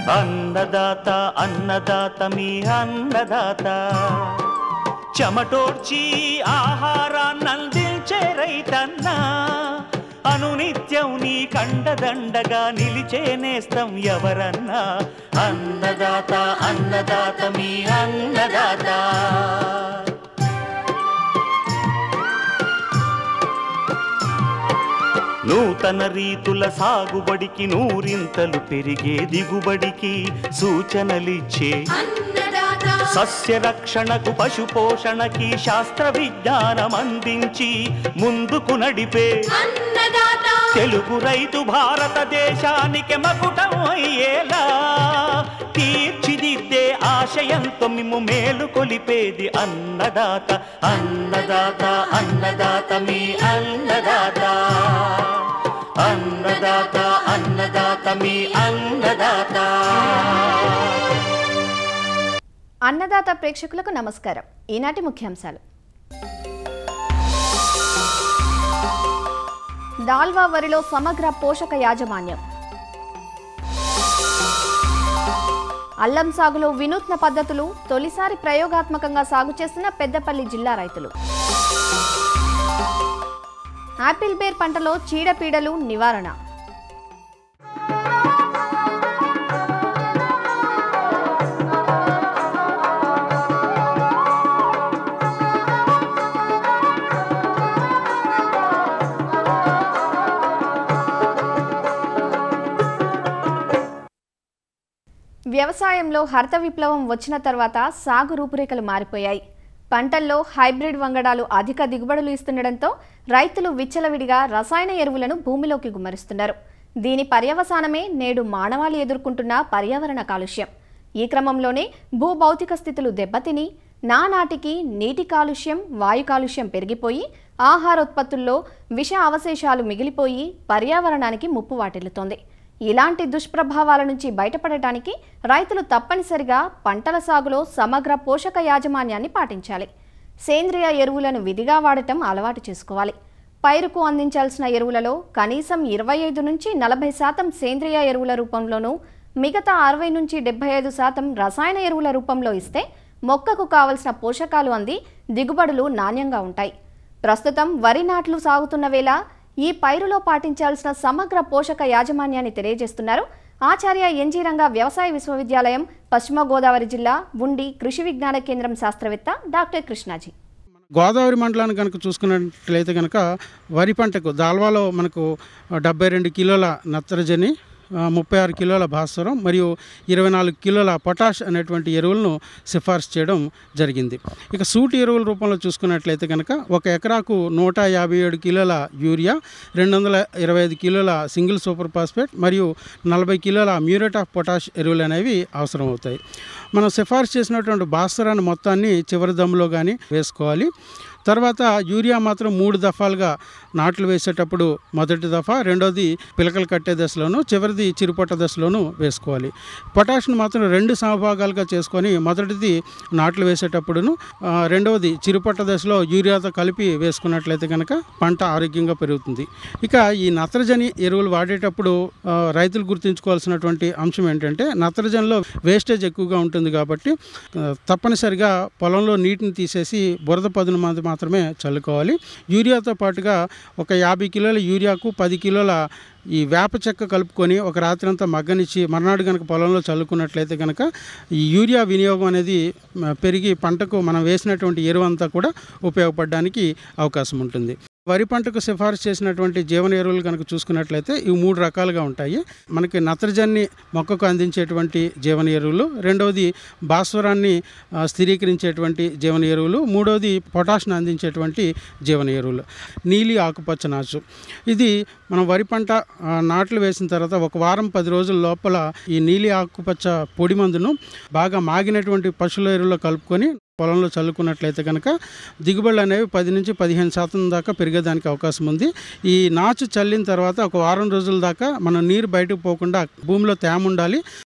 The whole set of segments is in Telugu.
అన్నదాత అన్నదాత మీ అన్నదాత చెమటోడ్చి ఆహారాన్నందించే రైతన్నా అనునిత్యం నీ కండదండగా నిలిచే నేస్తం ఎవరన్నా అన్నదాత అన్నదాత మీ అన్నదాత నూతన రీతుల సాగుబడికి నూరింతలు పెరిగే దిగుబడికి సూచనలిచ్చే సస్య రక్షణకు పశు పోషణకి శాస్త్ర విజ్ఞానం అందించి ముందుకు నడిపే తెలుగు రైతు భారతదేశానికి మకుటం అయ్యేలా తీర్చిదిద్దే ఆశయంతో మిమ్ము మేలు కొలిపేది అన్నదాత అన్నదాత అన్నదాత మీ అన్నదాత అన్నదాత అన్నదాత మీ అన్నదాత అన్నదాత ప్రేక్షకులకు నమస్కారం ఈనాటి ముఖ్యాంశాలు దాల్వా వరిలో సమగ్ర పోషక యాజమాన్యం అల్లం సాగులో వినూత్న పద్ధతులు తొలిసారి ప్రయోగాత్మకంగా సాగు చేస్తున్న పెద్దపల్లి జిల్లా రైతులు ఆపిల్ బేర్ పంటలో చీడపీడలు నివారణ వ్యవసాయంలో హరిత విప్లవం వచ్చిన తర్వాత సాగు రూపురేఖలు మారిపోయాయి పంటల్లో హైబ్రిడ్ వంగడాలు అధిక దిగుబడులు ఇస్తుండటంతో రైతులు విచ్చలవిడిగా రసాయన ఎరువులను భూమిలోకి గుమ్మరిస్తున్నారు దీని పర్యవసానమే నేడు మానవాళి ఎదుర్కొంటున్న పర్యావరణ కాలుష్యం ఈ క్రమంలోనే భూభౌతిక స్థితులు దెబ్బతిని నానాటికి నీటి కాలుష్యం వాయు కాలుష్యం పెరిగిపోయి ఆహారోత్పత్తుల్లో విష అవశేషాలు మిగిలిపోయి పర్యావరణానికి ముప్పు వాటిల్లుతోంది ఇలాంటి దుష్ప్రభావాల నుంచి బయటపడటానికి రైతులు తప్పనిసరిగా పంటల సాగులో సమగ్ర పోషక యాజమాన్యాన్ని పాటించాలి సేంద్రియ ఎరువులను విధిగా వాడటం అలవాటు చేసుకోవాలి పైరుకు అందించాల్సిన ఎరువులలో కనీసం ఇరవై ఐదు నుంచి నలభై శాతం సేంద్రియ ఎరువుల రూపంలోనూ మిగతా అరవై నుంచి డెబ్బై ఐదు శాతం రసాయన ఎరువుల రూపంలో ఇస్తే మొక్కకు కావలసిన పోషకాలు అంది దిగుబడులు నాణ్యంగా ఉంటాయి ప్రస్తుతం వరి నాట్లు సాగుతున్న వేళ ఈ పైరులో పాటించాల్సిన సమగ్ర పోషక యాజమాన్యాన్ని తెలియజేస్తున్నారు ఆచార్య ఎన్జీ రంగా వ్యవసాయ విశ్వవిద్యాలయం పశ్చిమ గోదావరి జిల్లా ఉండి కృషి విజ్ఞాన కేంద్రం శాస్త్రవేత్త డాక్టర్ కృష్ణాజీ గోదావరి మండలాన్ని కనుక చూసుకున్నట్లయితే కనుక వరి పంటకు దాల్వాలో మనకు డెబ్బై రెండు కిలోల నత్రజని ఆ, ముప్పై ఆరు కిలోల భాస్వరం మరియు ఇరవై నాలుగు కిలోల పొటాష్ అనేటువంటి ఎరువులను సిఫార్సు చేయడం జరిగింది ఇక సూటి ఎరువుల రూపంలో చూసుకున్నట్లయితే కనుక ఒక ఎకరాకు నూట యాభై ఏడు కిలోల యూరియా రెండు వందల ఇరవై ఐదు కిలోల సింగిల్ సూపర్ ఫాస్ఫేట్ మరియు నలభై కిలోల మ్యూరేట్ ఆఫ్ పొటాష్ ఎరువులు అనేవి అవసరం అవుతాయి మనం సిఫార్సు చేసినటువంటి భాస్వరాన్ని మొత్తాన్ని చివరి దమ్ములో కానీ వేసుకోవాలి తర్వాత యూరియా మాత్రం మూడు దఫాలుగా నాట్లు వేసేటప్పుడు మొదటి దఫా రెండోది పిలకలు కట్టే దశలోను చివరిది చిరుపట్ట దశలోను వేసుకోవాలి పొటాష్ను మాత్రం రెండు సమభాగాలుగా చేసుకొని మొదటిది నాట్లు వేసేటప్పుడును ఆ, రెండవది చిరుపట్ట దశలో యూరియాతో కలిపి వేసుకున్నట్లయితే కనుక పంట ఆరోగ్యంగా పెరుగుతుంది ఇక ఈ నత్రజని ఎరువులు వాడేటప్పుడు ఆ, రైతులు గుర్తుంచుకోవాల్సినటువంటి అంశం ఏంటంటే నత్రజనిలో వేస్టేజ్ ఎక్కువగా ఉంటుంది కాబట్టి ఆ, తప్పనిసరిగా పొలంలో నీటిని తీసేసి బురద పదును మంది మాత్రమే చల్లుకోవాలి యూరియాతో పాటుగా ఒక యాభై కిలోల యూరియాకు పది కిలోల ఈ వేప చెక్క కలుపుకొని ఒక రాత్రి అంతా మగ్గనిచ్చి మర్నాడు కనుక పొలంలో చల్లుకున్నట్లయితే కనుక ఈ యూరియా వినియోగం అనేది మ, పెరిగి పంటకు మనం వేసినటువంటి ఎరువు అంతా కూడా ఉపయోగపడడానికి అవకాశం ఉంటుంది వరి పంటకు సిఫారసు చేసినటువంటి జీవన ఎరువులు కనుక చూసుకున్నట్లయితే ఇవి మూడు రకాలుగా ఉంటాయి మనకి నత్రజన్ని మొక్కకు అందించేటువంటి జీవన ఎరువులు రెండవది భాస్వరాన్ని ఆ, స్థిరీకరించేటువంటి జీవన ఎరువులు మూడవది పొటాష్ను అందించేటువంటి జీవన ఎరువులు నీలి ఆకుపచ్చ నాచు ఇది మనం వరి పంట ఆ, నాట్లు వేసిన తర్వాత ఒక వారం పది రోజుల లోపల ఈ నీలి ఆకుపచ్చ పొడి మందును బాగా మాగినటువంటి పశువుల ఎరువులో కలుపుకొని పొలంలో చల్లుకున్నట్లయితే కనుక దిగుబడులు అనేవి పది నుంచి పదిహేను శాతం దాకా పెరిగేదానికి అవకాశం ఉంది ఈ నాచు చల్లిన తర్వాత ఒక వారం రోజుల దాకా మనం నీరు బయటకు పోకుండా భూమిలో తేమ ఉండాలి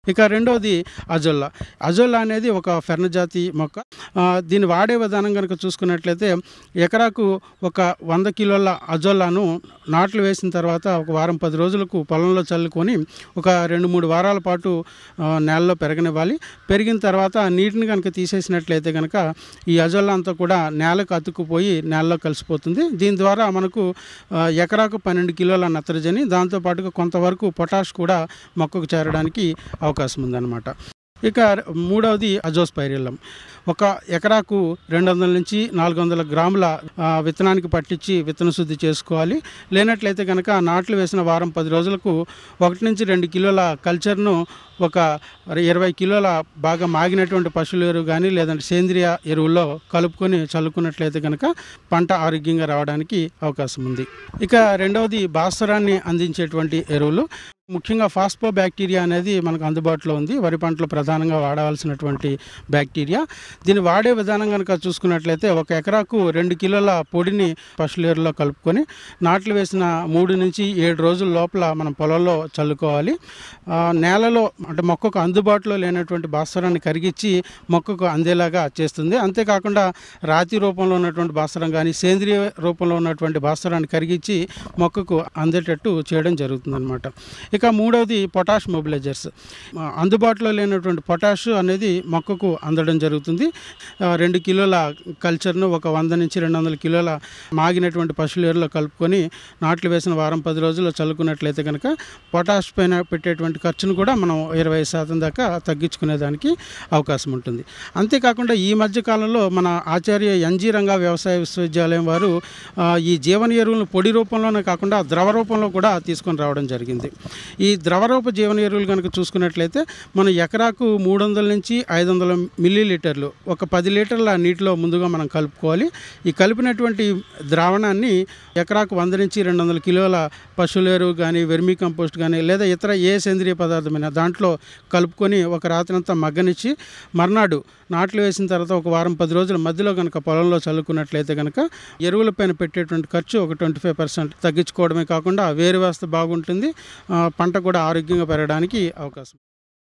ఇక రెండవది అజొల్లా అజొల్లా అనేది ఒక ఫెర్న జాతి మొక్క ఆ, దీన్ని వాడే విధానం కనుక చూసుకున్నట్లయితే ఎకరాకు ఒక వంద కిలోల అజొల్లాను నాట్లు వేసిన తర్వాత ఒక వారం పది రోజులకు పొలంలో చల్లుకొని ఒక రెండు మూడు వారాల పాటు ఆ, నేలలో పెరగనివ్వాలి పెరిగిన తర్వాత ఆ నీటిని కనుక తీసేసినట్లయితే కనుక ఈ అజొల్లా అంతా కూడా నేలకు అతుక్కుపోయి నేలలో కలిసిపోతుంది దీని ద్వారా మనకు ఆ, ఎకరాకు పన్నెండు కిలోల నత్రజని దాంతోపాటుగా కొంతవరకు పొటాష్ కూడా మొక్కకు చేరడానికి అవకాశం ఉందన్నమాట ఇక మూడవది అజోస్పైరిల్లం ఒక ఎకరాకు రెండు వందల నుంచి నాలుగు వందల గ్రాముల ఆ, విత్తనానికి పట్టించి విత్తన శుద్ధి చేసుకోవాలి లేనట్లయితే కనుక నాట్లు వేసిన వారం పది రోజులకు ఒకటి నుంచి రెండు కిలోల కల్చర్ను ఒక ఇరవై కిలోల బాగా మాగినటువంటి పశువుల ఎరువు కానీ లేదంటే సేంద్రియ ఎరువుల్లో కలుపుకొని చల్లుకున్నట్లయితే కనుక పంట ఆరోగ్యంగా రావడానికి అవకాశం ఉంది ఇక రెండవది భాస్వరాన్ని అందించేటువంటి ఎరువులు ముఖ్యంగా ఫాస్పో బ్యాక్టీరియా అనేది మనకు అందుబాటులో ఉంది వరి పంటలో ప్రధానంగా వాడవలసినటువంటి బ్యాక్టీరియా దీన్ని వాడే విధానం కనుక చూసుకున్నట్లయితే ఒక ఎకరాకు రెండు కిలోల పొడిని పశువులేరులో కలుపుకొని నాట్లు వేసిన మూడు నుంచి ఏడు రోజుల లోపల మనం పొలంలో చల్లుకోవాలి ఆ, నేలలో అంటే మొక్కకు అందుబాటులో లేనటువంటి భాస్వరాన్ని కరిగించి మొక్కకు అందేలాగా చేస్తుంది అంతేకాకుండా రాతి రూపంలో ఉన్నటువంటి భాస్వరం కానీ సేంద్రియ రూపంలో ఉన్నటువంటి భాస్వరాన్ని కరిగించి మొక్కకు అందేటట్టు చేయడం జరుగుతుందన్నమాట ఇక మూడవది పొటాష్ మొబిలైజర్స్ ఆ, అందుబాటులో లేనటువంటి పొటాష్ అనేది మొక్కకు అందడం జరుగుతుంది ఆ, రెండు కిలోల కల్చర్ను ఒక వంద నుంచి రెండు వందల కిలోల మాగినటువంటి పశువులేరులో కలుపుకొని నాట్లు వేసిన వారం పది రోజుల్లో చల్లుకున్నట్లయితే కనుక పొటాష్ పైన పెట్టేటువంటి ఖర్చును కూడా మనం ఇరవై శాతం దాకా తగ్గించుకునేదానికి అవకాశం ఉంటుంది అంతేకాకుండా ఈ మధ్య కాలంలో మన ఆచార్య ఎన్జీ రంగా వ్యవసాయ విశ్వవిద్యాలయం వారు ఆ, ఈ జీవన ఎరువులను పొడి రూపంలోనే కాకుండా ద్రవ రూపంలో కూడా తీసుకొని రావడం జరిగింది ఈ ద్రవరూప జీవన ఎరువులు కనుక చూసుకున్నట్లయితే మన ఎకరాకు మూడు వందల నుంచి ఐదు వందల మిల్లీ లీటర్లు ఒక పది లీటర్ల నీటిలో ముందుగా మనం కలుపుకోవాలి ఈ కలిపినటువంటి ద్రావణాన్ని ఎకరాకు వంద నుంచి రెండు వందల కిలోల పశువుల ఎరువు కానీ వెర్మీ కంపోస్ట్ కానీ లేదా ఇతర ఏ సేంద్రియ పదార్థమైనా దాంట్లో కలుపుకొని ఒక రాత్రంతా మగ్గనిచ్చి మర్నాడు నాట్లు వేసిన తర్వాత ఒక వారం పది రోజుల మధ్యలో కనుక పొలంలో చల్లుకున్నట్లయితే కనుక ఎరువులపైన పెట్టేటువంటి ఖర్చు ఒక ట్వంటీ ఫైవ్ పర్సెంట్ తగ్గించుకోవడమే కాకుండా వేరు వ్యవస్థ బాగుంటుంది ఆ, పంట కూడా ఆరోగ్యంగా పెరగడానికి అవకాశం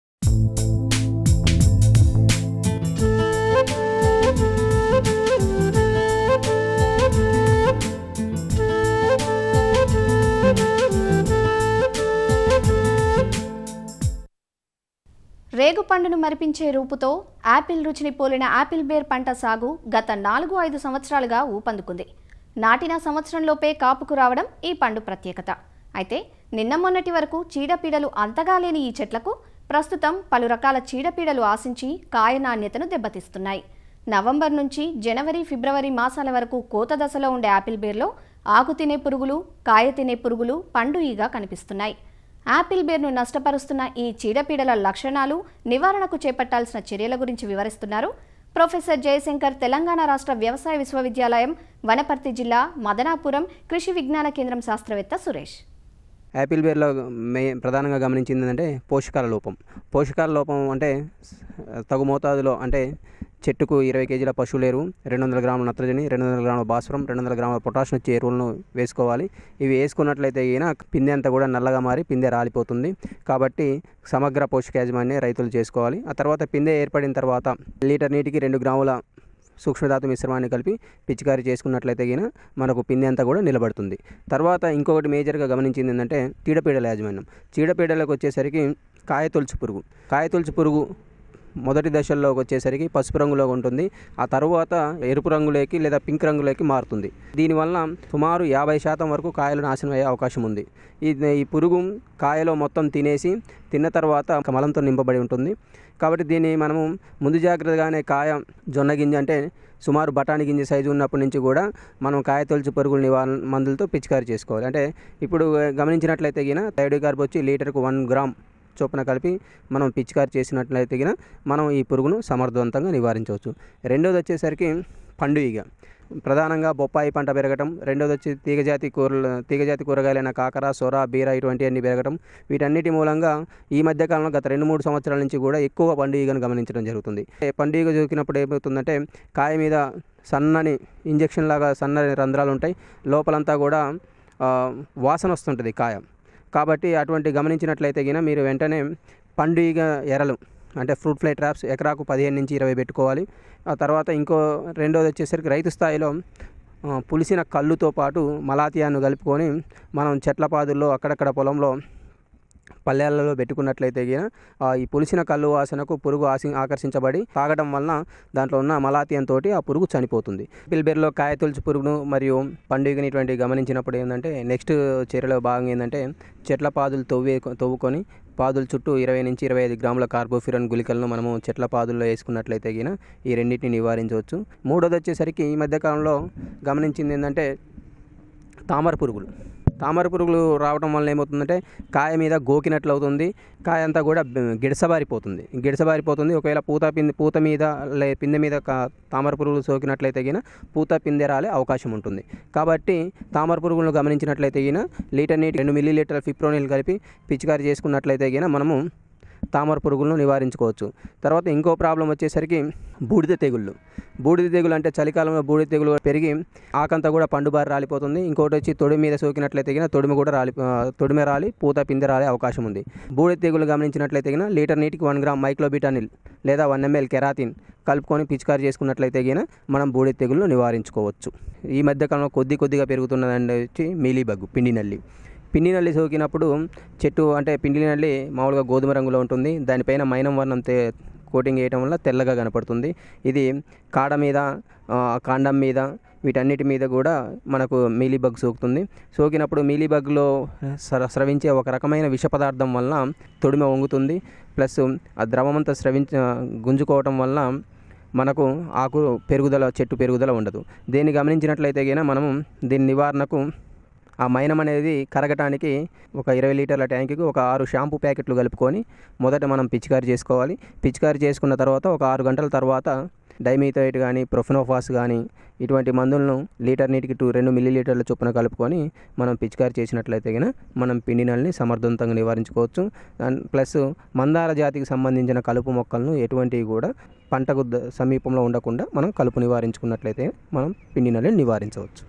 రేగు పండును మరిపించే రూపుతో యాపిల్ రుచిని పోలిన యాపిల్ బేర్ పంట సాగు గత నాలుగు ఐదు సంవత్సరాలుగా ఊపందుకుంది నాటిన సంవత్సరంలోపే కాపుకు రావడం ఈ పండు ప్రత్యేకత అయితే నిన్న మొన్నటి వరకు చీడపీడలు అంతగా లేని ఈ చెట్లకు ప్రస్తుతం పలు రకాల చీడపీడలు ఆశించి కాయ నాణ్యతను దెబ్బతీస్తున్నాయి నవంబర్ నుంచి జనవరి ఫిబ్రవరి మాసాల వరకు కోత దశలో ఉండే యాపిల్ బేర్లో ఆకు తినే పురుగులు కాయ తినే పురుగులు పండు ఈగా కనిపిస్తున్నాయి యాపిల్ బేర్ను నష్టపరుస్తున్న ఈ చీడపీడల లక్షణాలు నివారణకు చేపట్టాల్సిన చర్యల గురించి వివరిస్తున్నారు ప్రొఫెసర్ జయశంకర్ తెలంగాణ రాష్ట్ర వ్యవసాయ విశ్వవిద్యాలయం వనపర్తి జిల్లా మదనాపురం కృషి విజ్ఞాన కేంద్రం శాస్త్రవేత్త సురేష్ యాపిల్ బేర్లో మే ప్రధానంగా గమనించింది ఏంటంటే పోషకాల లోపం పోషకాల లోపం అంటే తగు మోతాదులో అంటే చెట్టుకు ఇరవై కేజీల పశువుల ఎరువు రెండు వందల గ్రాముల నత్రజని రెండు వందల గ్రాముల భాస్వరం రెండు వందల గ్రాముల పొటాషియం వచ్చే ఎరువులను వేసుకోవాలి ఇవి వేసుకున్నట్లయితే ఈయన పిందె అంతా కూడా నల్లగా మారి పిందె రాలిపోతుంది కాబట్టి సమగ్ర పోషక యాజమాన్యం రైతులు చేసుకోవాలి ఆ తర్వాత పిందె ఏర్పడిన తర్వాత లీటర్ నీటికి రెండు గ్రాముల సూక్ష్మధాతు మిశ్రమాన్ని కలిపి పిచికారీ చేసుకున్నట్లయితే గిన మనకు పిండి అంతా కూడా నిలబడుతుంది తర్వాత ఇంకొకటి మేజర్గా గమనించింది ఏంటంటే చీడపీడల యాజమాన్యం చీడపీడలకు వచ్చేసరికి కాయ తొలుచు పురుగు కాయ తొలుచు పురుగు మొదటి దశల్లోకి వచ్చేసరికి పసుపు రంగులో ఉంటుంది ఆ తర్వాత ఎరుపు రంగులోకి లేదా పింక్ రంగులోకి మారుతుంది దీనివల్ల సుమారు యాభై శాతం వరకు కాయలు నాశనం అయ్యే అవకాశం ఉంది ఈ ఈ పురుగు కాయలో మొత్తం తినేసి తిన్న తర్వాత మలంతో నింపబడి ఉంటుంది కాబట్టి దీన్ని మనము ముందు జాగ్రత్తగానే కాయ జొన్న గింజ అంటే సుమారు బఠానీ గింజ సైజు ఉన్నప్పటి నుంచి కూడా మనం కాయ తొలుచు పురుగుల నివారణ మందులతో పిచికారీ చేసుకోవాలి అంటే ఇప్పుడు గమనించినట్లయితే గిన థైడోకార్బ్ వచ్చి లీటర్కు వన్ గ్రామ్ చొప్పున కలిపి మనం పిచికారి చేసినట్లయితే గిన మనం ఈ పురుగును సమర్థవంతంగా నివారించవచ్చు రెండోది వచ్చేసరికి పండు ఈగ ప్రధానంగా బొప్పాయి పంట పెరగటం రెండోది వచ్చి తీగజాతి కూరలు తీగజాతి కూరగాయలైన కాకర సొర బీర ఇటువంటివన్నీ పెరగటం వీటన్నిటి మూలంగా ఈ మధ్య కాలంలో గత రెండు మూడు సంవత్సరాల నుంచి కూడా ఎక్కువ పండు ఈగను గమనించడం జరుగుతుంది పండు ఈగ చూకినప్పుడు ఏమవుతుందంటే కాయ మీద సన్నని ఇంజెక్షన్ లాగా సన్నని రంధ్రాలు ఉంటాయి లోపలంతా కూడా ఆ, వాసన వస్తుంటుంది కాయ కాబట్టి అటువంటి గమనించినట్లయితే గిన మీరు వెంటనే పండుగ ఎరలు అంటే ఫ్రూట్ ఫ్లై ట్రాప్స్ ఎకరాకు పదిహేను నుంచి ఇరవై పెట్టుకోవాలి ఆ తర్వాత ఇంకో రెండోది వచ్చేసరికి రైతు స్థాయిలో ఆ, పులిసిన కళ్ళుతో పాటు మలాతియాను కలుపుకొని మనం చెట్ల పాదుల్లో అక్కడక్కడ పొలంలో పల్లెలలో పెట్టుకున్నట్లయితే గిన, ఆ ఈ పులిసిన కళ్ళు వాసనకు పురుగు ఆసి ఆకర్షించబడి తాగడం వలన దాంట్లో ఉన్న మలాతియంతో ఆ పురుగు చనిపోతుంది పిల్బెర్లో కాయ తొలుచు పురుగును మరియు పండుగని ఇటువంటి గమనించినప్పుడు ఏంటంటే నెక్స్ట్ చర్యలో భాగంగా ఏంటంటే చెట్ల పాదులు తవ్వే తవ్వుకొని పాదుల చుట్టూ ఇరవై నుంచి ఇరవై ఐదు గ్రాముల కార్బోఫిరన్ గుళికలను మనము చెట్ల పాదుల్లో వేసుకున్నట్లయితే గిన ఈ రెండింటిని నివారించవచ్చు మూడోది వచ్చేసరికి ఈ మధ్యకాలంలో గమనించింది ఏంటంటే తామర పురుగులు తామర పురుగులు రావడం వల్ల ఏమవుతుందంటే కాయ మీద గోకినట్లు అవుతుంది కాయ అంతా కూడా బ- గిడసబారిపోతుంది గిడసబారిపోతుంది ఒకవేళ పూత పిండి పూత మీద లే పిందె మీద కా- తామర పురుగులు సోకినట్లయితే గిన పూత పిందె రాలే అవకాశం ఉంటుంది కాబట్టి తామర పురుగులను గమనించినట్లయితే గిన లీటర్ నీటి రెండు మిల్లీ లీటర్ ఫిప్రోనిల్ కలిపి పిచికారి చేసుకున్నట్లయితే గిన మనము తామర పురుగులను నివారించుకోవచ్చు తర్వాత ఇంకో ప్రాబ్లం వచ్చేసరికి బూడిద తెగుళ్ళు బూడిద తెగులు అంటే చలికాలంలో బూడిద తెగులు పెరిగి ఆకంతా కూడా పండుబారి రాలిపోతుంది ఇంకోటి వచ్చి తొడి మీద సోకినట్లయితే గిన తొడిమి కూడా రాలి ఆ, తొడిమి రాలి పూత పిందె రాలే అవకాశం ఉంది బూడిద తెగులు గమనించినట్లయితే గిన లీటర్ నీటికి వన్ గ్రామ్ మైక్లోబిటానిల్ లేదా వన్ ఎంఎల్ కెరాటిన్ కలుపుకొని పిచికారి చేసుకున్నట్లయితే గిన మనం బూడిద తెగులను నివారించుకోవచ్చు ఈ మధ్యకాలంలో కొద్ది కొద్దిగా పెరుగుతున్నదండి వచ్చి మీలీబగ్గు పిండి నల్లి పిండి నల్లి సోకినప్పుడు చెట్టు అంటే పిండి నల్లి మామూలుగా గోధుమ రంగులో ఉంటుంది దానిపైన మైనం వర్ణం తే కోటింగ్ వేయటం వల్ల తెల్లగా కనపడుతుంది ఇది కాడ మీద ఆ, కాండం మీద వీటన్నిటి మీద కూడా మనకు మీలీబగ్ సోకుతుంది సోకినప్పుడు మీలీబగ్లో స్ర స్రవించే ఒక రకమైన విష పదార్థం వల్ల తొడిమ వంగుతుంది ప్లస్ ఆ ద్రవమంతా స్రవించ గుంజుకోవటం వల్ల మనకు ఆకు పెరుగుదల చెట్టు పెరుగుదల ఉండదు దీన్ని గమనించినట్లయితే గిన మనము దీని నివారణకు ఆ మైనం అనేది కరగటానికి ఒక ఇరవై లీటర్ల ట్యాంకుకి ఒక ఆరు షాంపూ ప్యాకెట్లు కలుపుకొని మొదట మనం పిచికారి చేసుకోవాలి పిచికారి చేసుకున్న తర్వాత ఒక ఆరు గంటల తర్వాత డైమీథైట్ కానీ ప్రొఫెనోఫాస్ కానీ ఇటువంటి మందులను లీటర్ నీటికి టూ రెండు మిల్లీ లీటర్ల చొప్పున కలుపుకొని మనం పిచికారి చేసినట్లయితే కనుక మనం పిండి నల్లిని సమర్థవంతంగా నివారించుకోవచ్చు అండ్ ప్లస్ మందార జాతికి సంబంధించిన కలుపు మొక్కలను ఎటువంటివి కూడా పంటకు ద- సమీపంలో ఉండకుండా మనం కలుపు నివారించుకున్నట్లయితే మనం పిండి నల్లిని నివారించవచ్చు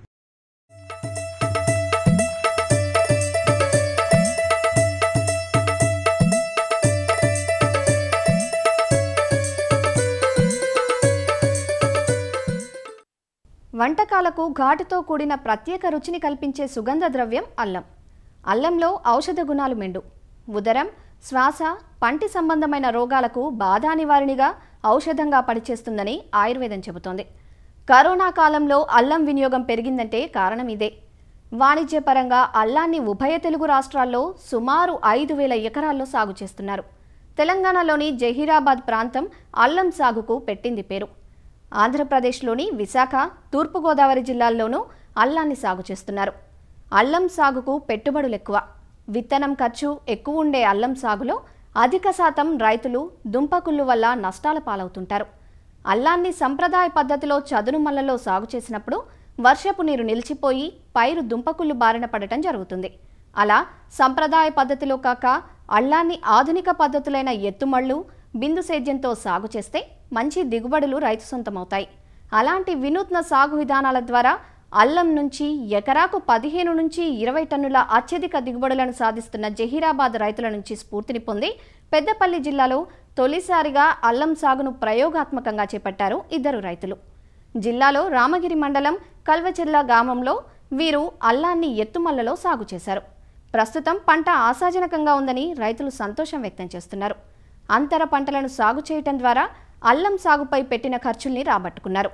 వంటకాలకు ఘాటుతో కూడిన ప్రత్యేక రుచిని కల్పించే సుగంధ ద్రవ్యం అల్లం అల్లంలో ఔషధ గుణాలు మెండు ఉదరం శ్వాస పంటి సంబంధమైన రోగాలకు బాధా నివారణిగా ఔషధంగా పనిచేస్తుందని ఆయుర్వేదం చెబుతోంది కరోనా కాలంలో అల్లం వినియోగం పెరిగిందంటే కారణం ఇదే వాణిజ్యపరంగా అల్లాన్ని ఉభయ తెలుగు రాష్ట్రాల్లో సుమారు ఐదు వేల ఎకరాల్లో సాగు చేస్తున్నారు తెలంగాణలోని జహీరాబాద్ ప్రాంతం అల్లం సాగుకు పెట్టింది పేరు ఆంధ్రప్రదేశ్లోని విశాఖ తూర్పుగోదావరి జిల్లాల్లోనూ అల్లాన్ని సాగు చేస్తున్నారు అల్లం సాగుకు పెట్టుబడులు ఎక్కువ విత్తనం ఖర్చు ఎక్కువ ఉండే అల్లం సాగులో అధిక శాతం రైతులు దుంపకుళ్ళు వల్ల నష్టాల పాలవుతుంటారు అల్లాన్ని సంప్రదాయ పద్ధతిలో చదును మల్లలో సాగు చేసినప్పుడు వర్షపు నీరు నిలిచిపోయి పైరు దుంపకుళ్ళు బారిన పడటం జరుగుతుంది అలా సంప్రదాయ పద్ధతిలో కాక అల్లాన్ని ఆధునిక పద్ధతులైన ఎత్తుమళ్ళు బిందు సేద్యంతో సాగు చేస్తే మంచి దిగుబడులు రైతు సొంతమవుతాయి అలాంటి వినూత్న సాగు విధానాల ద్వారా అల్లం నుంచి ఎకరాకు పదిహేను నుంచి ఇరవై టన్నుల అత్యధిక దిగుబడులను సాధిస్తున్న జహీరాబాద్ రైతుల నుంచి స్ఫూర్తిని పొంది పెద్దపల్లి జిల్లాలో తొలిసారిగా అల్లం సాగును ప్రయోగాత్మకంగా చేపట్టారు ఇద్దరు రైతులు జిల్లాలో రామగిరి మండలం కల్వచెర్ల గ్రామంలో వీరు అల్లాన్ని ఎత్తుమల్లలో సాగు చేశారు ప్రస్తుతం పంట ఆశాజనకంగా ఉందని రైతులు సంతోషం వ్యక్తం చేస్తున్నారు అంతర పంటలను సాగు చేయటం ద్వారా అల్లం సాగుపై పెట్టిన ఖర్చుల్ని రాబట్టుకున్నారు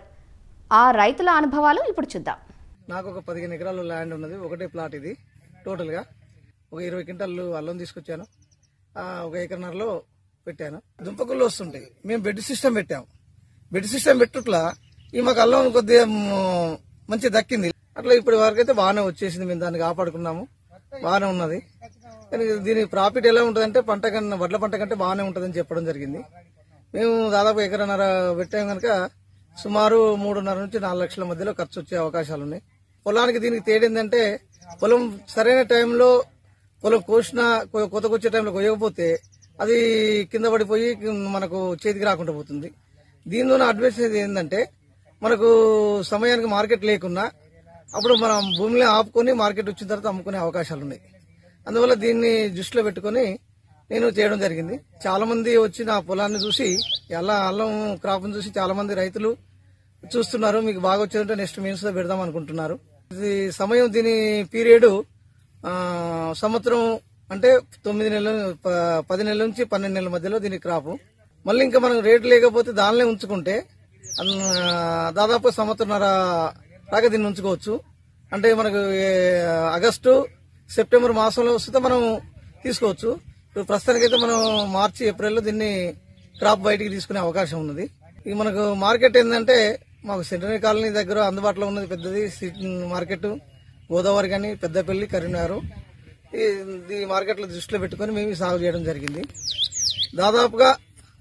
ఆ రైతుల అనుభవాలు ఇప్పుడు చూద్దాం నాకు ఒక పదిహేను ఎకరాలు ల్యాండ్ ఉన్నది ఒకటే ప్లాట్ ఇది టోటల్గా ఒక ఇరవై క్వింటాలు అల్లం తీసుకొచ్చాను ఆ, ఒక ఎకరన్నరలో పెట్టాను దుంపకుళ్ళు వస్తుంటాయి మేము బెడ్ సిస్టమ్ పెట్టాము బెడ్ సిస్టమ్ పెట్టుట్లా ఈ మాకు అల్లం కొద్దిగా మ్, మంచి దక్కింది అట్లా ఇప్పటి వరకు అయితే బాగానే వచ్చేసింది మేము దాన్ని కాపాడుకున్నాము బాగానే ఉన్నది కానీ దీని ప్రాఫిట్ ఎలా ఉంటుందంటే పంట కన్నా వడ్ల పంట కంటే బాగానే ఉంటుందని చెప్పడం జరిగింది మేము దాదాపు ఎకరన్నర పెట్టాం కనుక సుమారు మూడున్నర నుంచి నాలుగు లక్షల మధ్యలో ఖర్చు వచ్చే అవకాశాలు ఉన్నాయి పొలానికి దీనికి తేడిందంటే పొలం సరైన టైంలో పొలం కోసిన కొ- కోతకొచ్చే టైంలో కొయ్యకపోతే అది కింద పడిపోయి మనకు చేతికి రాకుండా పోతుంది దీనిలో నా అడ్వైస్ ఏంటంటే మనకు సమయానికి మార్కెట్ లేకున్నా అప్పుడు మనం భూమిని ఆపుకొని మార్కెట్ వచ్చిన తర్వాత అమ్ముకునే అవకాశాలు ఉన్నాయి అందువల్ల దీన్ని దృష్టిలో పెట్టుకొని నేను చేయడం జరిగింది చాలా మంది వచ్చి నా పొలాన్ని చూసి ఎలా అల్లం క్రాప్ చూసి చాలా మంది రైతులు చూస్తున్నారు మీకు బాగా వచ్చిందంటే నెక్స్ట్ మీన్స్ లో పెడదాం అనుకుంటున్నారు ఇది సమయం దీని పీరియడ్ ఆ, సంవత్సరం అంటే తొమ్మిది నెలల ప- పది నెలల నుంచి పన్నెండు నెలల మధ్యలో దీని క్రాప్ మళ్ళీ ఇంకా మనకు రేటు లేకపోతే దానిలో ఉంచుకుంటే అన్న- దాదాపు సంవత్సరంన్నర దాకా దీన్ని ఉంచుకోవచ్చు అంటే మనకు ఏ, ఆగస్టు సెప్టెంబర్ మాసంలో వస్తే మనం తీసుకోవచ్చు ఇప్పుడు ప్రస్తుతానికైతే మనం మార్చి ఏప్రిల్లో దీన్ని క్రాప్ బయటికి తీసుకునే అవకాశం ఉన్నది ఇది మనకు మార్కెట్ ఏంటంటే మాకు సెంటనరీ కాలనీ దగ్గర అందుబాటులో ఉన్నది పెద్దది సిటీ మార్కెట్ గోదావరి కానీ పెద్దపల్లి కరీంనగర్ ఈ ఈ మార్కెట్లో దృష్టిలో పెట్టుకొని మేము ఈ సాగు చేయడం జరిగింది దాదాపుగా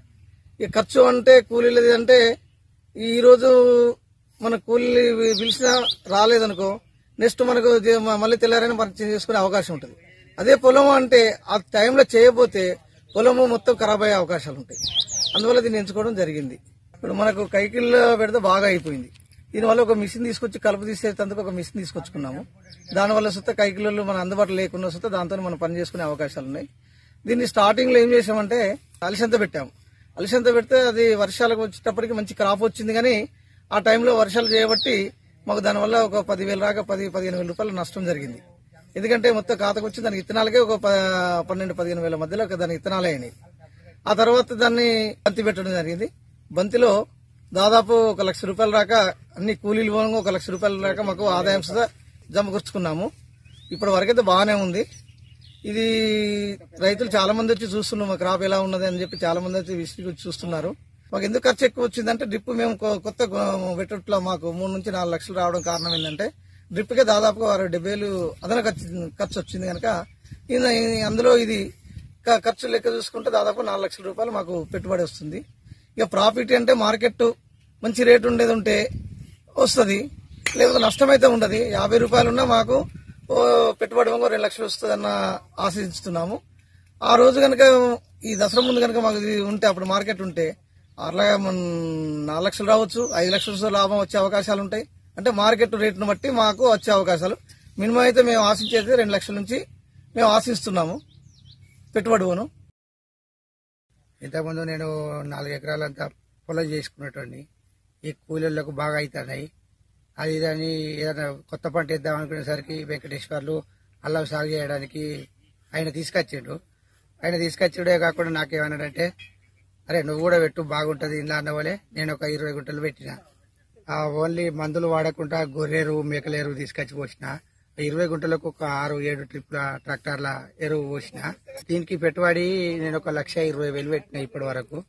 ఈ ఖర్చు అంటే కూలీలది అంటే ఈ రోజు మన కూలీ పిలిచినా రాలేదనుకో నెక్స్ట్ మనకు జే- మ- మళ్ళీ తెల్లారని పర్చేజ్ చేసుకునే అవకాశం ఉంటుంది అదే పొలం అంటే ఆ టైంలో చేయకపోతే పొలము మొత్తం ఖరాబ్ అయ్యే అవకాశాలు ఉంటాయి అందువల్ల దీన్ని ఎంచుకోవడం జరిగింది ఇప్పుడు మనకు కైకిల్లో పెడితే బాగా అయిపోయింది దీనివల్ల ఒక మిషన్ తీసుకొచ్చి కలుపు తీసేందుకు ఒక మిషన్ తీసుకొచ్చుకున్నాము దానివల్ల సుత్త కైకిల్లో మన అందుబాటులో లేకుండా సుత్త దాంతో మనం పని చేసుకునే అవకాశాలు ఉన్నాయి దీన్ని స్టార్టింగ్ లో ఏం చేసామంటే అలసంత పెట్టాము అలసంత పెడితే అది వర్షాలకు వచ్చేటప్పటికి మంచి క్రాప్ వచ్చింది కానీ ఆ టైంలో వర్షాలు చేయబట్టి మాకు దానివల్ల ఒక పదివేలు రాక పది పదిహేను వేల రూపాయలు నష్టం జరిగింది ఎందుకంటే మొత్తం ఖాతాకు వచ్చి దానికి ఇత్తనాలకే ఒక ప- పన్నెండు పదిహేను వేల మధ్యలో ఒక దానికి ఇత్తనాలే అయినాయి ఆ తర్వాత దాన్ని బంతి పెట్టడం జరిగింది బంతిలో దాదాపు ఒక లక్ష రూపాయల దాకా అన్ని కూలీలు పోగా ఒక లక్ష రూపాయల దాకా మాకు ఆదాయం సుధా జమకూర్చుకున్నాము ఇప్పటి వరకైతే బాగానే ఉంది ఇది రైతులు చాలా మంది వచ్చి చూస్తున్నారు మా క్రాప్ ఎలా ఉన్నది అని చెప్పి చాలా మంది వచ్చి విసిగి వచ్చి చూస్తున్నారు మాకు ఎందుకు ఖర్చు ఎక్కువ వచ్చిందంటే డ్రిప్ మేము కొ- కొత్త పెట్టట్లో మాకు మూడు నుంచి నాలుగు లక్షలు రావడం కారణం ఏంటంటే డ్రిప్ కే దాదాపుగా అరవై డెబ్బై వేలు అదన ఖర్చు ఖర్చు వచ్చింది కనుక ఇది- అందులో ఇది క- ఖర్చు లెక్క చూసుకుంటే దాదాపు నాలుగు లక్షల రూపాయలు మాకు పెట్టుబడి వస్తుంది ఇక ప్రాఫిట్ అంటే మార్కెట్ మంచి రేటు ఉండేది ఉంటే వస్తుంది లేకపోతే నష్టమైతే ఉండదు యాభై రూపాయలు ఉన్నా మాకు ఓ పెట్టుబడి వంగ రెండు లక్షలు వస్తుందన్న ఆశిస్తున్నాము ఆ రోజు కనుక ఈ దసరా ముందు కనుక మాకు ఇది ఉంటే అప్పుడు మార్కెట్ ఉంటే అట్లా మన నాలుగు లక్షలు రావచ్చు ఐదు లక్షల లాభం వచ్చే అవకాశాలు ఉంటాయి అంటే మార్కెట్ రేటును బట్టి మాకు వచ్చే అవకాశాలు మినిమం అయితే మేము ఆశించేది రెండు లక్షల నుంచి మేము ఆశిస్తున్నాము పెట్టుబడి పోను ఇంతకుముందు నేను నాలుగు ఎకరాలంతా పొలం చేసుకున్నటువంటి ఈ కూలీలకు బాగా అవుతున్నాయి అది దాన్ని ఏదైనా కొత్త పంట వేద్దాం అనుకునేసరికి వెంకటేశ్వర్లు అల్లం సాగు చేయడానికి ఆయన తీసుకొచ్చిండు ఆయన తీసుకొచ్చిండే కాకుండా నాకేమన్నాడంటే అరే నువ్వు కూడా పెట్టు బాగుంటది ఇలా అన్నవలే నేను ఒక ఇరవై గుంటలు పెట్టిన ఆ ఓన్లీ మందులు వాడకుండా గొర్రెరు మేకల ఎరువు తీసుకొచ్చి పోసిన ఇరవై గుంటలకు ఒక ఆరు ఏడు ట్రిప్ల ట్రాక్టర్ల ఎరువు పోసిన దీనికి పెట్టుబడి నేను ఒక లక్ష ఇరవై వేలు పెట్టిన ఇప్పటి వరకు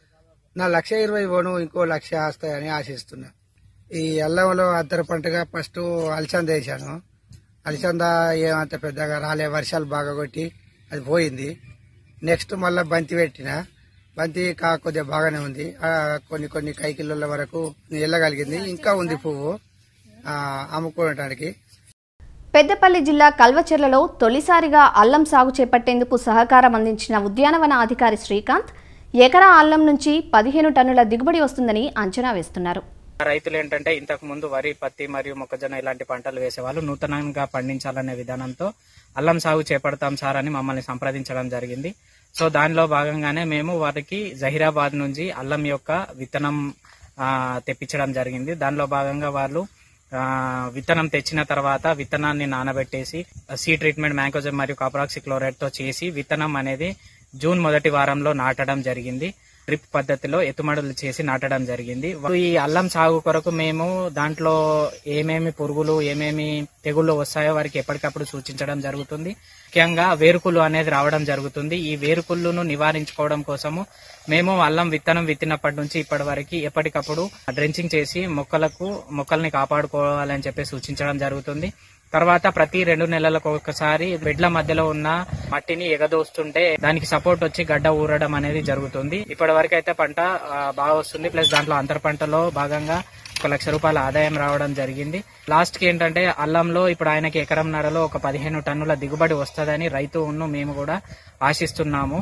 నా లక్ష ఇరవై పోను ఇంకో లక్ష వస్తాయని ఆశిస్తున్నా ఈ అల్లంలో అద్దర పంటగా ఫస్ట్ అలసంద వేసాను అలసంద ఏమంత పెద్దగా రాలే వర్షాలు బాగా కొట్టి అది పోయింది నెక్స్ట్ మళ్ళీ బంతి పెట్టిన బంతి కా కొద్దిగా బాగానే ఉంది ఆ, కొన్ని కొన్ని కైకిళ్ళ వరకు వెళ్ళగలిగింది ఇంకా ఉంది పువ్వు ఆ, అమ్ముకోవడానికి పెద్దపల్లి జిల్లా కల్వచెర్లలో తొలిసారిగా అల్లం సాగు చేపట్టేందుకు సహకారం అందించిన ఉద్యానవన అధికారి శ్రీకాంత్ ఎకరా అల్లం నుంచి పదిహేను టన్నుల దిగుబడి వస్తుందని అంచనా వేస్తున్నారు రైతులు ఏంటంటే ఇంతకు ముందు వరి పత్తి మరియు మొక్కజొన్న ఇలాంటి పంటలు వేసేవాళ్ళు నూతనంగా పండించాలనే విధానంతో అల్లం సాగు చేపడతాం సార్ అని మమ్మల్ని సంప్రదించడం జరిగింది సో దానిలో భాగంగానే మేము వారికి జహీరాబాద్ నుంచి అల్లం యొక్క విత్తనం ఆ, తెప్పించడం జరిగింది దానిలో భాగంగా వాళ్ళు ఆ, విత్తనం తెచ్చిన తర్వాత విత్తనాన్ని నానబెట్టేసి సీ ట్రీట్మెంట్ మ్యాంకోజెబ్ మరియు కాప్రాక్సిక్లోరైడ్ తో చేసి విత్తనం అనేది జూన్ మొదటి వారంలో నాటడం జరిగింది డ్రిప్ పద్ధతిలో ఎత్తుమడులు చేసి నాటడం జరిగింది ఈ అల్లం సాగు కొరకు మేము దాంట్లో ఏమేమి పురుగులు ఏమేమి తెగుళ్ళు వస్తాయో వారికి ఎప్పటికప్పుడు సూచించడం జరుగుతుంది ముఖ్యంగా వేరుకులు అనేది రావడం జరుగుతుంది ఈ వేరుకుళ్ళును నివారించుకోవడం కోసము మేము అల్లం విత్తనం విత్తినప్పటి నుంచి ఇప్పటి వరకు ఎప్పటికప్పుడు డ్రెంచింగ్ చేసి మొక్కలకు మొక్కల్ని కాపాడుకోవాలని చెప్పి సూచించడం జరుగుతుంది తర్వాత ప్రతి రెండు నెలలకు ఒకసారి బెడ్ల మధ్యలో ఉన్న మట్టిని ఎగదోస్తుంటే దానికి సపోర్ట్ వచ్చి గడ్డ ఊరడం అనేది జరుగుతుంది ఇప్పటి వరకు అయితే పంట ఆ, బాగా వస్తుంది ప్లస్ దాంట్లో అంతర పంటలో భాగంగా ఒక లక్ష రూపాయల ఆదాయం రావడం జరిగింది లాస్ట్ కి ఏంటంటే అల్లంలో ఇప్పుడు ఆయనకి ఎకరం నరలో ఒక పదిహేను టన్నుల దిగుబడి వస్తుందని రైతు ఉన్ను మేము కూడా ఆశిస్తున్నాము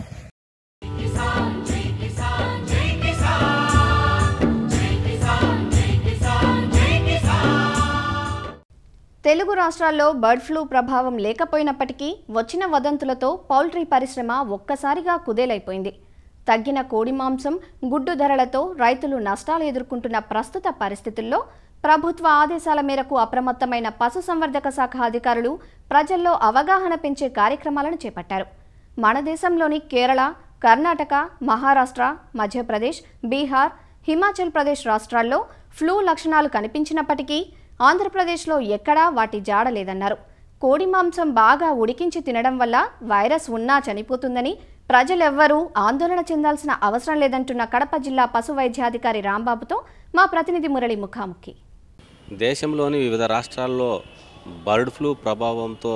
తెలుగు రాష్ట్రాల్లో బర్డ్ ఫ్లూ ప్రభావం లేకపోయినప్పటికీ వచ్చిన వదంతులతో పౌల్ట్రీ పరిశ్రమ ఒక్కసారిగా కుదేలైపోయింది తగ్గిన కోడి మాంసం గుడ్డు ధరలతో రైతులు నష్టాలు ఎదుర్కొంటున్న ప్రస్తుత పరిస్థితుల్లో ప్రభుత్వ ఆదేశాల మేరకు అప్రమత్తమైన పశుసంవర్ధక శాఖ అధికారులు ప్రజల్లో అవగాహన పెంచే కార్యక్రమాలను చేపట్టారు మన దేశంలోని కేరళ కర్ణాటక మహారాష్ట్ర మధ్యప్రదేశ్ బీహార్ హిమాచల్ ప్రదేశ్ రాష్ట్రాల్లో ఫ్లూ లక్షణాలు కనిపించినప్పటికీ ఆంధ్రప్రదేశ్లో ఎక్కడా వాటి జాడ లేదన్నారు కోడి మాంసం బాగా ఉడికించి తినడం వల్ల వైరస్ ఉన్నా చనిపోతుందని ప్రజలెవ్వరూ ఆందోళన చెందాల్సిన అవసరం లేదంటున్న కడప జిల్లా పశు వైద్యాధికారి రాంబాబుతో మా ప్రతినిధి మురళి ముఖాముఖి దేశంలోని వివిధ రాష్ట్రాల్లో బర్డ్ ఫ్లూ ప్రభావంతో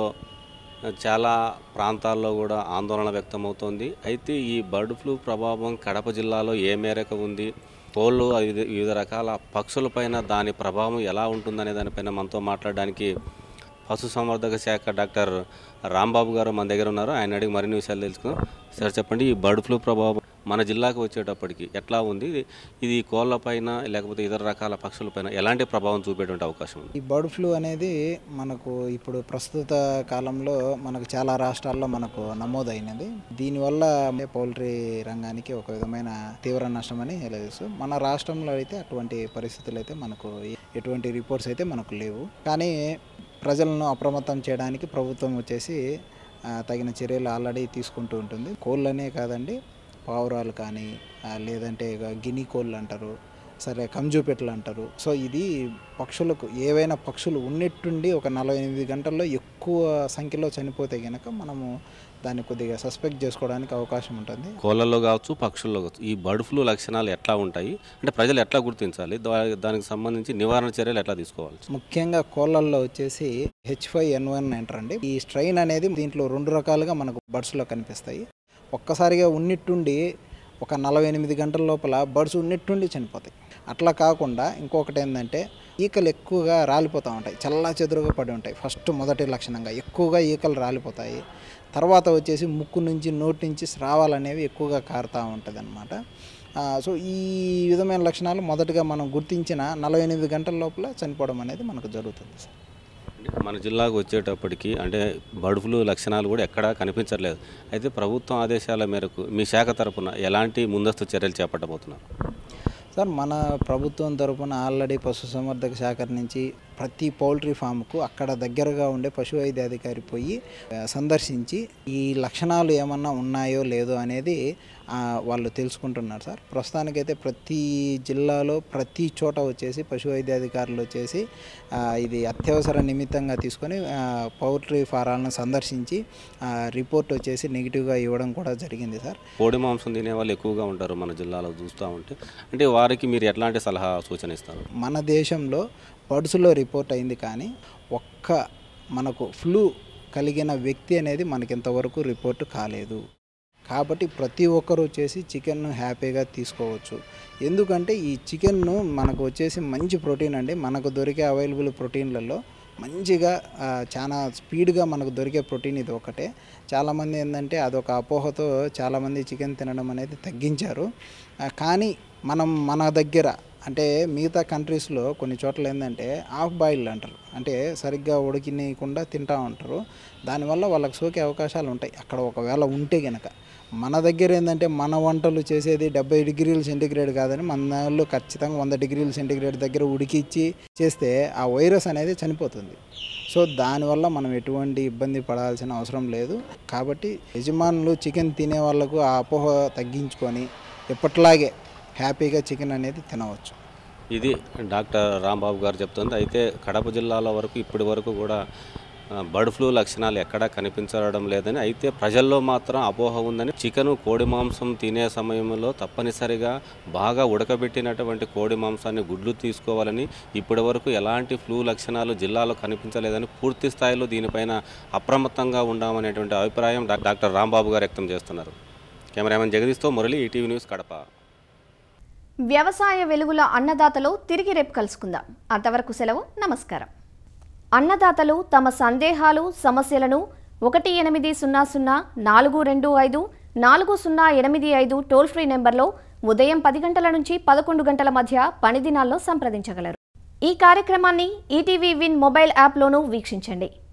చాలా ప్రాంతాల్లో కూడా ఆందోళన వ్యక్తమవుతోంది అయితే ఈ బర్డ్ ఫ్లూ ప్రభావం కడప జిల్లాలో ఏ మేరకు ఉంది కోళ్ళు వివిధ వివిధ రకాల పక్షులపైన దాని ప్రభావం ఎలా ఉంటుందనే దానిపైన మనతో మాట్లాడడానికి పశుసంవర్ధక శాఖ డాక్టర్ రాంబాబు గారు మన దగ్గర ఉన్నారు ఆయన అడిగి మరిన్ని విషయాలు తెలుసుకుందాం సార్ చెప్పండి ఈ బర్డ్ ఫ్లూ ప్రభావం మన జిల్లాకు వచ్చేటప్పటికి ఎట్లా ఉంది ఇది- ఇది కోళ్ళపైన లేకపోతే ఇతర రకాల పక్షులపైన ఎలాంటి ప్రభావం చూపేటువంటి అవకాశం ఉంది ఈ బర్డ్ ఫ్లూ అనేది మనకు ఇప్పుడు ప్రస్తుత కాలంలో మనకు చాలా రాష్ట్రాల్లో మనకు నమోదైనది దీనివల్ల పౌల్ట్రీ రంగానికి ఒక విధమైన తీవ్ర నష్టం అని తెలుసు మన రాష్ట్రంలో అయితే అటువంటి పరిస్థితులు అయితే మనకు ఎటువంటి రిపోర్ట్స్ అయితే మనకు లేవు కానీ ప్రజలను అప్రమత్తం చేయడానికి ప్రభుత్వం వచ్చేసి ఆ, తగిన చర్యలు ఆల్రెడీ తీసుకుంటూ ఉంటుంది కోళ్ళనే కాదండి పావురాలు కానీ ఆ, లేదంటే ఇక గిని కోళ్ళు అంటారు సరే కంజూపెట్లు అంటారు సో ఇది పక్షులకు ఏవైనా పక్షులు ఉన్నట్టుండి ఒక నలభై ఎనిమిది గంటల్లో ఎక్కువ సంఖ్యలో చనిపోతే కనుక మనము దాన్ని కొద్దిగా సస్పెక్ట్ చేసుకోవడానికి అవకాశం ఉంటుంది కోళ్ళల్లో కావచ్చు పక్షుల్లో కావచ్చు ఈ బర్డ్ ఫ్లూ లక్షణాలు ఎట్లా ఉంటాయి అంటే ప్రజలు ఎట్లా గుర్తించాలి దా- దానికి సంబంధించి నివారణ చర్యలు ఎట్లా తీసుకోవాలి ముఖ్యంగా కోళ్ళల్లో వచ్చేసి హెచ్ ఫైవ్ ఎన్ వన్ అంటారండి ఈ స్ట్రెయిన్ అనేది దీంట్లో రెండు రకాలుగా మనకు బర్డ్స్లో కనిపిస్తాయి ఒక్కసారిగా ఉన్నట్టుండి ఒక నలభై ఎనిమిది గంటల లోపల బర్డ్స్ ఉన్నట్టుండి చనిపోతాయి అట్లా కాకుండా ఇంకొకటి ఏంటంటే ఈకలు ఎక్కువగా రాలిపోతూ ఉంటాయి చల్లా చెదురుగా పడి ఉంటాయి ఫస్ట్ మొదటి లక్షణంగా ఎక్కువగా ఈకలు రాలిపోతాయి తర్వాత వచ్చేసి ముక్కు నుంచి నోటి నుంచి స్రావాలు అనేవి ఎక్కువగా కారుతూ ఉంటుంది అనమాట సో ఈ విధమైన లక్షణాలు మొదటగా మనం గుర్తించిన నలభై ఎనిమిది గంటల లోపల చనిపోవడం అనేది మనకు జరుగుతుంది సార్ మన జిల్లాకు వచ్చేటప్పటికి అంటే బర్డ్ ఫ్లూ లక్షణాలు కూడా ఎక్కడా కనిపించట్లేదు అయితే ప్రభుత్వం ఆదేశాల మేరకు మీ శాఖ తరపున ఎలాంటి ముందస్తు చర్యలు చేపట్టబోతున్నారు సార్ మన ప్రభుత్వం తరపున ఆల్రెడీ పశుసంవర్ధక శాఖ నుంచి ప్రతి పౌల్ట్రీ ఫామ్కు అక్కడ దగ్గరగా ఉండే పశు వైద్యాధికారి పోయి ఆ, సందర్శించి ఈ లక్షణాలు ఏమన్నా ఉన్నాయో లేదో అనేది ఆ, వాళ్ళు తెలుసుకుంటున్నారు సార్ ప్రస్తుతానికైతే ప్రతి జిల్లాలో ప్రతి చోట వచ్చేసి పశు వైద్యాధికారులు వచ్చేసి ఆ, ఇది అత్యవసర నిమిత్తంగా తీసుకొని ఆ, పౌల్ట్రీ ఫారాలను సందర్శించి ఆ, రిపోర్ట్ వచ్చేసి నెగిటివ్గా ఇవ్వడం కూడా జరిగింది సార్ కోడి మాంసం తినే వాళ్ళు ఎక్కువగా ఉంటారు మన జిల్లాలో చూస్తూ ఉంటే అంటే వారికి మీరు ఎట్లాంటి సలహా సూచన ఇస్తారు మన దేశంలో బర్డ్స్లో రిపోర్ట్ అయింది కానీ ఒక్క మనకు ఫ్లూ కలిగిన వ్యక్తి అనేది మనకి ఇంతవరకు రిపోర్ట్ కాలేదు కాబట్టి ప్రతి ఒక్కరు వచ్చేసి చికెన్ను హ్యాపీగా తీసుకోవచ్చు ఎందుకంటే ఈ చికెన్ను మనకు వచ్చేసి మంచి ప్రోటీన్ అండి మనకు దొరికే అవైలబుల్ ప్రోటీన్లలో మంచిగా ఆ, చాలా స్పీడ్గా మనకు దొరికే ప్రోటీన్ ఇది ఒకటే చాలామంది ఏంటంటే అదొక అపోహతో చాలామంది చికెన్ తినడం అనేది తగ్గించారు ఆ, కానీ మనం మన దగ్గర అంటే మిగతా కంట్రీస్లో కొన్ని చోట్ల ఏంటంటే హాఫ్ బాయిల్డ్ అంటారు అంటే సరిగ్గా ఉడికినీయకుండా తింటూ ఉంటారు దానివల్ల వాళ్ళకి సోకే అవకాశాలు ఉంటాయి అక్కడ ఒకవేళ ఉంటే గనక మన దగ్గర ఏంటంటే మన వంటలు చేసేది డెబ్బై డిగ్రీల సెంటిగ్రేడ్ కాదని మన వాళ్ళు ఖచ్చితంగా వంద డిగ్రీల సెంటిగ్రేడ్ దగ్గర ఉడికిచ్చి చేస్తే ఆ వైరస్ అనేది చనిపోతుంది సో దానివల్ల మనం ఎటువంటి ఇబ్బంది పడాల్సిన అవసరం లేదు కాబట్టి యజమానులు చికెన్ తినే వాళ్ళకు ఆ అపోహ తగ్గించుకొని ఎప్పట్లాగే హ్యాపీగా చికెన్ అనేది తినవచ్చు ఇది డాక్టర్ రాంబాబు గారు చెప్తుంది అయితే కడప జిల్లాలో వరకు ఇప్పటి వరకు కూడా ఆ, బర్డ్ ఫ్లూ లక్షణాలు ఎక్కడా కనిపించడం లేదని అయితే ప్రజల్లో మాత్రం అపోహ ఉందని చికెన్ కోడి మాంసం తినే సమయంలో తప్పనిసరిగా బాగా ఉడకబెట్టినటువంటి కోడి మాంసాన్ని గుడ్లు తీసుకోవాలని ఇప్పటి వరకు ఎలాంటి ఫ్లూ లక్షణాలు జిల్లాలో కనిపించలేదని పూర్తి స్థాయిలో దీనిపైన అప్రమత్తంగా ఉండామనేటువంటి అభిప్రాయం డా- డాక్టర్ రాంబాబు గారు వ్యక్తం చేస్తున్నారు కెమెరామెన్ జగదీష్తో మురళి ఈటీవీ న్యూస్ కడప వ్యవసాయ వెలుగుల అన్నదాతలు తిరిగి రేపు కలుసుకుందాం అంతవరకు సెలవు నమస్కారం అన్నదాతలు తమ సందేహాలు సమస్యలను ఒకటి ఎనిమిది సున్నా సున్నా నాలుగు రెండు ఐదు నాలుగు సున్నా ఎనిమిది ఐదు టోల్ ఫ్రీ నెంబర్లో ఉదయం పది గంటల నుంచి పదకొండు గంటల మధ్య పని దినాల్లో సంప్రదించగలరు ఈ కార్యక్రమాన్ని ఈటీవీ విన్ మొబైల్ యాప్లోనూ వీక్షించండి